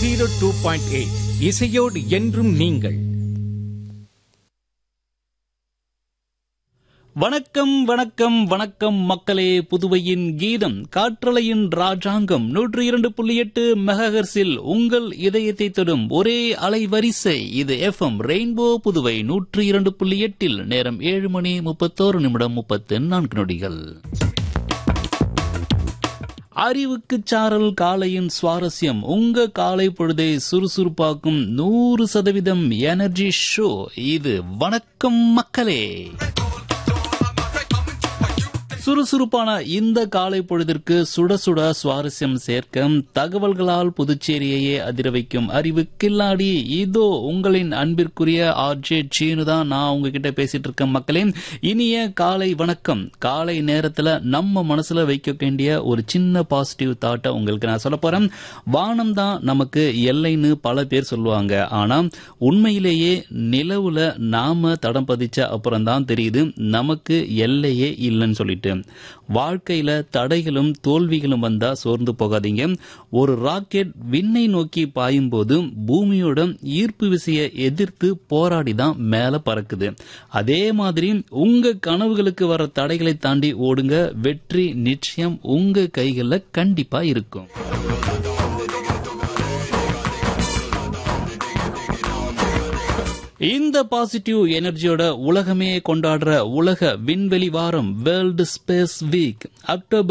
zero two point eight இசையோடு என்றும் நீங்கள் வணக்கம் வணக்கம் வணக்கம் மக்களே புதுவையின் கீதம் காற்றலையின் ராஜாங்கம் நூற்றி இரண்டு புள்ளி எட்டு மெகஹர்ஸில் உங்கள் இதயத்தை தொடும் ஒரே அலைவரிசை இது எஃப்எம் ரெயின்போ புதுவை நூற்றி இரண்டு புள்ளி எட்டில் நேரம் ஏழு மணி முப்பத்தோரு நிமிடம் முப்பத்து நான்கு நொடிகள் அறிவுக்கு சாரல் காலையின் சுவாரஸ்யம் உங்க காலை பொழுதை சுறுசுறுப்பாக்கும் நூறு சதவீதம் எனர்ஜி ஷோ இது வணக்கம் மக்களே சுறுசுறுப்பான இந்த காலை பொழுதிற்கு சுட சுட சுவாரஸ்யம் சேர்க்க தகவல்களால் புதுச்சேரியையே அதிர வைக்கும் அறிவு கில்லாடி இதோ உங்களின் அன்பிற்குரிய ஆர்ஜே சீனு தான் நான் உங்ககிட்ட பேசிட்டு இருக்கேன் மக்களே இனிய காலை வணக்கம் காலை நேரத்துல நம்ம மனசுல வைக்க வேண்டிய ஒரு சின்ன பாசிட்டிவ் தாட்டை உங்களுக்கு நான் சொல்ல போறேன் வானம் தான் நமக்கு எல்லைன்னு பல பேர் சொல்லுவாங்க ஆனா உண்மையிலேயே நிலவுல நாம தடம் பதிச்ச அப்புறம் தான் தெரியுது நமக்கு எல்லையே இல்லைன்னு சொல்லிட்டு வாழ்க்கையில தடைகளும் தோல்விகளும் வந்தா சோர்ந்து போகாதீங்க ஒரு ராக்கெட் விண்ணை நோக்கி பாயும் போது பூமியோட ஈர்ப்பு விசையை எதிர்த்து போராடி தான் மேல பறக்குது அதே மாதிரி உங்க கனவுகளுக்கு வர தடைகளை தாண்டி ஓடுங்க வெற்றி நிச்சயம் உங்க கைகள்ல கண்டிப்பா இருக்கும் இந்த பாசிட்டிவ் எனர்ஜியோட உலகமே கொண்டாடுற உலக விண்வெளி வாரம் வேர்ல்டு ஸ்பேஸ் வீக் அக்டோபர்